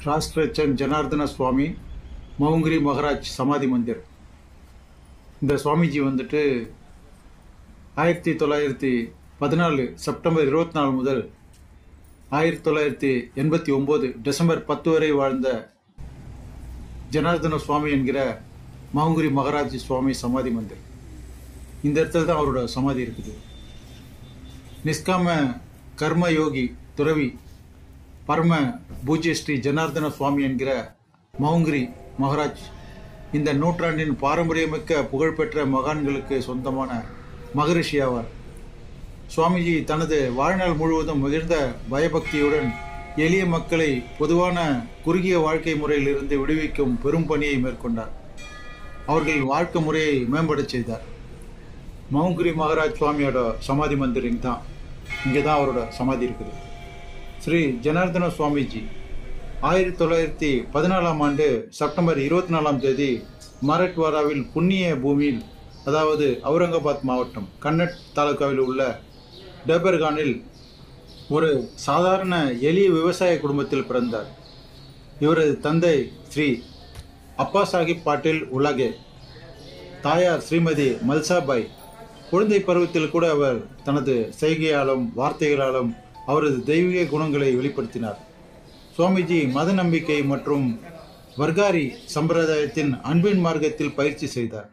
ராஷ்டிரச்சன் ஜனார்தன சுவாமி மவுங்கிரி மகராஜ் சமாதி மந்திர் இந்த சுவாமிஜி வந்துட்டு ஆயிரத்தி தொள்ளாயிரத்தி பதினாலு செப்டம்பர் இருபத்தி நாலு முதல் ஆயிரத்தி தொள்ளாயிரத்தி எண்பத்தி ஒம்பது டிசம்பர் பத்து வரை வாழ்ந்த ஜனார்தன சுவாமி என்கிற மவுங்கிரி மகராஜ் சுவாமி சமாதி மந்திர் இந்த இடத்துல தான் அவரோட சமாதி இருக்குது நிஷ்காம கர்ம யோகி துறவி பரம பூஜ்ய ஸ்ரீ ஜனார்தன சுவாமி என்கிற மவுங்கிரி மகராஜ் இந்த நூற்றாண்டின் பாரம்பரியமிக்க புகழ்பெற்ற மகான்களுக்கு சொந்தமான மகரிஷி ஆவார் சுவாமிஜி தனது வாழ்நாள் முழுவதும் மிகுந்த பயபக்தியுடன் எளிய மக்களை பொதுவான குறுகிய வாழ்க்கை முறையிலிருந்து விடுவிக்கும் பெரும் பணியை மேற்கொண்டார் அவர்கள் வாழ்க்கை முறையை மேம்படச் செய்தார் மவுங்கிரி மகராஜ் சுவாமியோட சமாதி மந்திர் இங்கே தான் இங்கே தான் அவரோட சமாதி இருக்குது ஸ்ரீ ஜனார்தன சுவாமிஜி ஆயிரத்தி தொள்ளாயிரத்தி பதினாலாம் ஆண்டு செப்டம்பர் இருபத்தி நாலாம் தேதி மராட்வாடாவில் புண்ணிய பூமியில் அதாவது அவுரங்காபாத் மாவட்டம் கன்னட் தாலுகாவில் உள்ள டெபர்கானில் ஒரு சாதாரண எளிய விவசாய குடும்பத்தில் பிறந்தார் இவரது தந்தை ஸ்ரீ அப்பா சாஹிப் பாட்டில் உலகே தாயார் ஸ்ரீமதி மல்சாபாய் குழந்தை பருவத்தில் கூட அவர் தனது செய்கையாலும் வார்த்தைகளாலும் அவரது தெய்வீக குணங்களை வெளிப்படுத்தினார் சுவாமிஜி மத நம்பிக்கை மற்றும் வர்காரி சம்பிரதாயத்தின் அன்பின் மார்க்கத்தில் பயிற்சி செய்தார்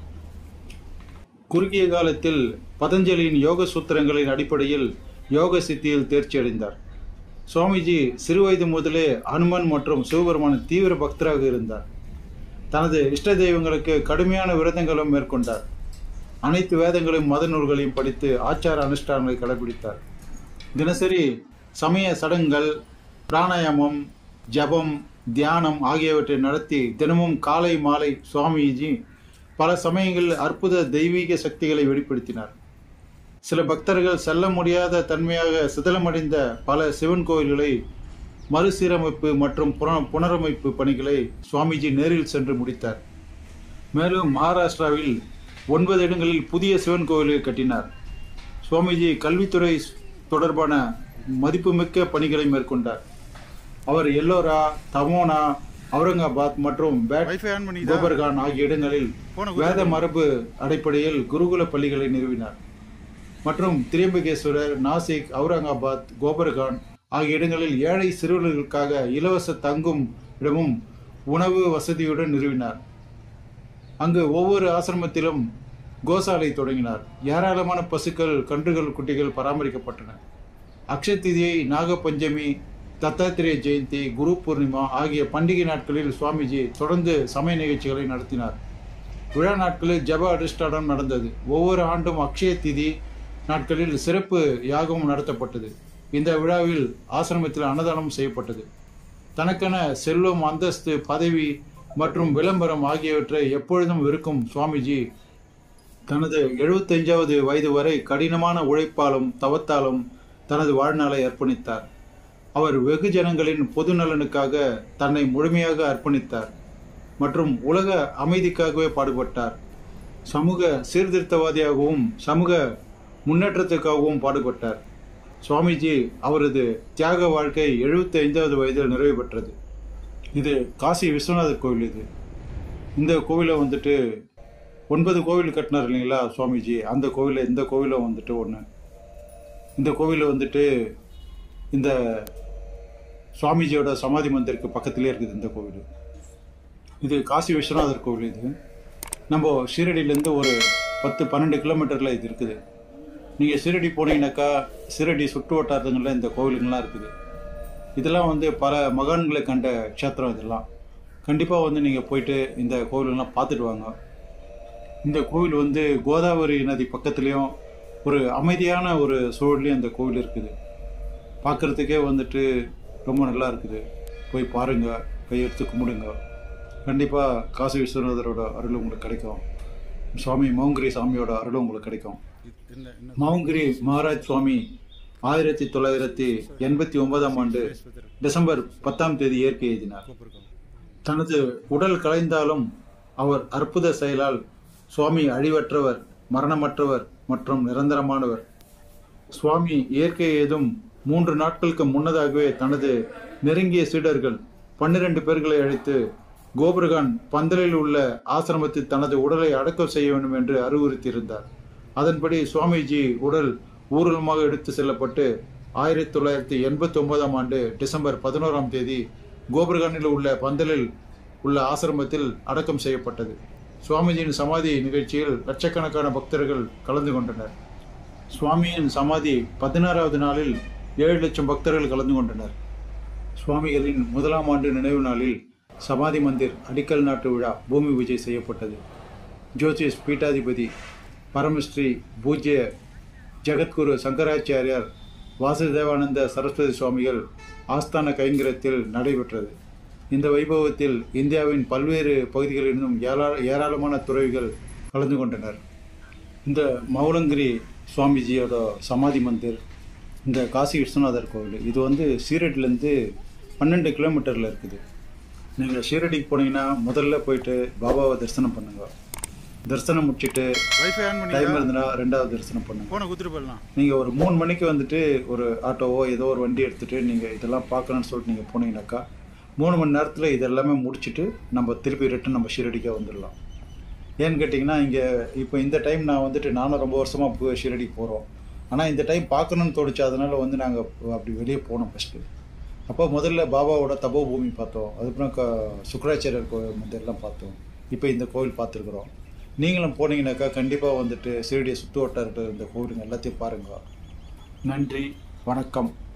குறுகிய காலத்தில் பதஞ்சலியின் யோக சூத்திரங்களின் அடிப்படையில் யோக சித்தியில் தேர்ச்சி அடைந்தார் சுவாமிஜி சிறுவயது முதலே அனுமன் மற்றும் சிவபெருமானின் தீவிர பக்தராக இருந்தார் தனது இஷ்ட தெய்வங்களுக்கு கடுமையான விரதங்களும் மேற்கொண்டார் அனைத்து வேதங்களையும் மத நூல்களையும் படித்து ஆச்சார அனுஷ்டானங்களை கடைபிடித்தார் தினசரி சமய சடங்குகள் பிராணாயாமம் ஜபம் தியானம் ஆகியவற்றை நடத்தி தினமும் காலை மாலை சுவாமிஜி பல சமயங்களில் அற்புத தெய்வீக சக்திகளை வெளிப்படுத்தினார் சில பக்தர்கள் செல்ல முடியாத தன்மையாக சிதலமடைந்த பல சிவன் கோயில்களை மறுசீரமைப்பு மற்றும் புன புனரமைப்பு பணிகளை சுவாமிஜி நேரில் சென்று முடித்தார் மேலும் மகாராஷ்டிராவில் ஒன்பது இடங்களில் புதிய சிவன் கோயிலை கட்டினார் சுவாமிஜி கல்வித்துறை தொடர்பான மதிப்புமிக்க பணிகளை மேற்கொண்டார் அவர் எல்லோரா தமோனா அவுரங்காபாத் மற்றும் பேட் வைஃபை ஆன் பண்ணிதா கோபர்கான் ஆகிய இடங்களில் போன வேத மரபு அடிப்படையில் குருகுல பள்ளிகளை நிறுவினார் மற்றும் திரியம்பகேஸ்வரர் நாசிக் அவுரங்காபாத் கோபர்கான் ஆகிய இடங்களில் ஏழை சிறுவர்களுக்காக இலவச தங்கும் இடமும் உணவு வசதியுடன் நிறுவினார் அங்கு ஒவ்வொரு ஆசிரமத்திலும் கோசாலை தொடங்கினார் ஏராளமான பசுக்கள் கன்றுகள் குட்டிகள் பராமரிக்கப்பட்டன அக்ஷய திதியை நாகபஞ்சமி தத்தாத்திரேய ஜெயந்தி குரு பூர்ணிமா ஆகிய பண்டிகை நாட்களில் சுவாமிஜி தொடர்ந்து சமய நிகழ்ச்சிகளை நடத்தினார் விழா நாட்களில் ஜப அனுஷ்டானம் நடந்தது ஒவ்வொரு ஆண்டும் அக்ஷய திதி நாட்களில் சிறப்பு யாகம் நடத்தப்பட்டது இந்த விழாவில் ஆசிரமத்தில் அன்னதானம் செய்யப்பட்டது தனக்கென செல்வம் அந்தஸ்து பதவி மற்றும் விளம்பரம் ஆகியவற்றை எப்பொழுதும் வெறுக்கும் சுவாமிஜி தனது எழுபத்தைந்தாவது வயது வரை கடினமான உழைப்பாலும் தவத்தாலும் தனது வாழ்நாளை அர்ப்பணித்தார் அவர் வெகு ஜனங்களின் பொது நலனுக்காக தன்னை முழுமையாக அர்ப்பணித்தார் மற்றும் உலக அமைதிக்காகவே பாடுபட்டார் சமூக சீர்திருத்தவாதியாகவும் சமூக முன்னேற்றத்துக்காகவும் பாடுபட்டார் சுவாமிஜி அவரது தியாக வாழ்க்கை எழுபத்தி ஐந்தாவது வயதில் நிறைவு பெற்றது இது காசி விஸ்வநாதர் கோவில் இது இந்த கோவிலை வந்துட்டு ஒன்பது கோவில் கட்டினார் இல்லைங்களா சுவாமிஜி அந்த கோவிலில் இந்த கோவிலும் வந்துட்டு ஒன்று இந்த கோவிலில் வந்துட்டு இந்த சுவாமிஜியோட சமாதி மந்திருக்கு பக்கத்திலே இருக்குது இந்த கோவில் இது காசி விஸ்வநாதர் கோவில் இது நம்ம ஷீரடியிலேருந்து ஒரு பத்து பன்னெண்டு கிலோமீட்டரில் இது இருக்குது நீங்கள் ஷீரடி போனீங்கன்னாக்கா ஷீரடி சுற்று வட்டாரங்களில் இந்த கோவிலுங்கள்லாம் இருக்குது இதெல்லாம் வந்து பல மகான்களை கண்ட க்ஷேத்திரம் இதெல்லாம் கண்டிப்பாக வந்து நீங்கள் போயிட்டு இந்த கோவிலெல்லாம் பார்த்துட்டு வாங்க இந்த கோவில் வந்து கோதாவரி நதி பக்கத்துலேயும் ஒரு அமைதியான ஒரு சூழல்லையும் இந்த கோவில் இருக்குது பார்க்குறதுக்கே வந்துட்டு ரொம்ப நல்லா இருக்குது போய் பாருங்கள் கையெடுத்து கும்பிடுங்க கண்டிப்பாக காசி விஸ்வநாதரோட அருள் உங்களுக்கு கிடைக்கும் சுவாமி மௌங்கிரி சாமியோட அருள் உங்களுக்கு கிடைக்கும் என்ன என்ன மவுங்கிரி மகாராஜ் சுவாமி ஆயிரத்தி தொள்ளாயிரத்தி எண்பத்தி ஒன்பதாம் ஆண்டு டிசம்பர் பத்தாம் தேதி இயற்கை எழுதினார் கூப்பிருக்கோம் தனது உடல் கலைந்தாலும் அவர் அற்புத செயலால் சுவாமி அழிவற்றவர் மரணமற்றவர் மற்றும் நிரந்தரமானவர் சுவாமி இயற்கை ஏதும் மூன்று நாட்களுக்கு முன்னதாகவே தனது நெருங்கிய சீடர்கள் பன்னிரண்டு பேர்களை அழைத்து கோபுரகான் பந்தலில் உள்ள ஆசிரமத்தில் தனது உடலை அடக்கம் செய்ய வேண்டும் என்று அறிவுறுத்தியிருந்தார் அதன்படி சுவாமிஜி உடல் ஊர்வலமாக எடுத்து செல்லப்பட்டு ஆயிரத்தி தொள்ளாயிரத்தி எண்பத்தி ஒன்பதாம் ஆண்டு டிசம்பர் பதினோராம் தேதி கோபுரகானில் உள்ள பந்தலில் உள்ள ஆசிரமத்தில் அடக்கம் செய்யப்பட்டது சுவாமிஜியின் சமாதி நிகழ்ச்சியில் லட்சக்கணக்கான பக்தர்கள் கலந்து கொண்டனர் சுவாமியின் சமாதி பதினாறாவது நாளில் ஏழு லட்சம் பக்தர்கள் கலந்து கொண்டனர் சுவாமிகளின் முதலாம் ஆண்டு நினைவு நாளில் சமாதி மந்திர் அடிக்கல் நாட்டு விழா பூமி பூஜை செய்யப்பட்டது ஜோதிஷ் பீட்டாதிபதி பரமஸ்ரீ பூஜ்ய ஜெகத்குரு சங்கராச்சாரியார் வாசுதேவானந்த சரஸ்வதி சுவாமிகள் ஆஸ்தான கைங்கரத்தில் நடைபெற்றது இந்த வைபவத்தில் இந்தியாவின் பல்வேறு பகுதிகளிலிருந்தும் ஏரா ஏராளமான துறவிகள் கலந்து கொண்டனர் இந்த மௌலங்கிரி சுவாமிஜியோட சமாதி மந்திர் இந்த காசி விஸ்வநாதர் கோவில் இது வந்து சீரடிலேருந்து பன்னெண்டு கிலோமீட்டரில் இருக்குது நீங்கள் ஷீரடிக்கு போனீங்கன்னா முதல்ல போயிட்டு பாபாவை தரிசனம் பண்ணுங்க தரிசனம் முடிச்சுட்டு வைஃபை ஆன் டைம் பண்ணி இருந்ததுன்னா ரெண்டாவது தரிசனம் பண்ணுங்க ஃபோனை குத்துட்டு போயிடலாம் நீங்கள் ஒரு மூணு மணிக்கு வந்துட்டு ஒரு ஆட்டோவோ ஏதோ ஒரு வண்டி எடுத்துகிட்டு நீங்கள் இதெல்லாம் பார்க்கணும்னு சொல்லிட்டு நீங்கள் போனீங்கன்னாக்கா மூணு மணி நேரத்தில் இதெல்லாமே முடிச்சுட்டு நம்ம திருப்பி ரிட்டன் நம்ம ஷீரடிக்கே வந்துடலாம் ஏன்னு கேட்டிங்கன்னா இங்கே இப்போ இந்த டைம் நான் வந்துட்டு நானும் ரொம்ப வருஷமாக போய் ஷீரடிக்கு போகிறோம் ஆனால் இந்த டைம் பார்க்கணும்னு தோணுச்சு அதனால் வந்து நாங்கள் அப்படி வெளியே போனோம் ஃபஸ்ட்டு அப்போ முதல்ல பாபாவோட தபோ பூமி பார்த்தோம் அதுக்கப்புறம் க சுக்கராச்சாரியர் கோவில் மந்திரெல்லாம் பார்த்தோம் இப்போ இந்த கோவில் பார்த்துருக்குறோம் நீங்களும் போனீங்கன்னாக்கா கண்டிப்பாக வந்துட்டு ஷீரடியை சுற்று வட்டாரத்தில் இருந்த கோவிலுங்க எல்லாத்தையும் பாருங்கள் நன்றி வணக்கம்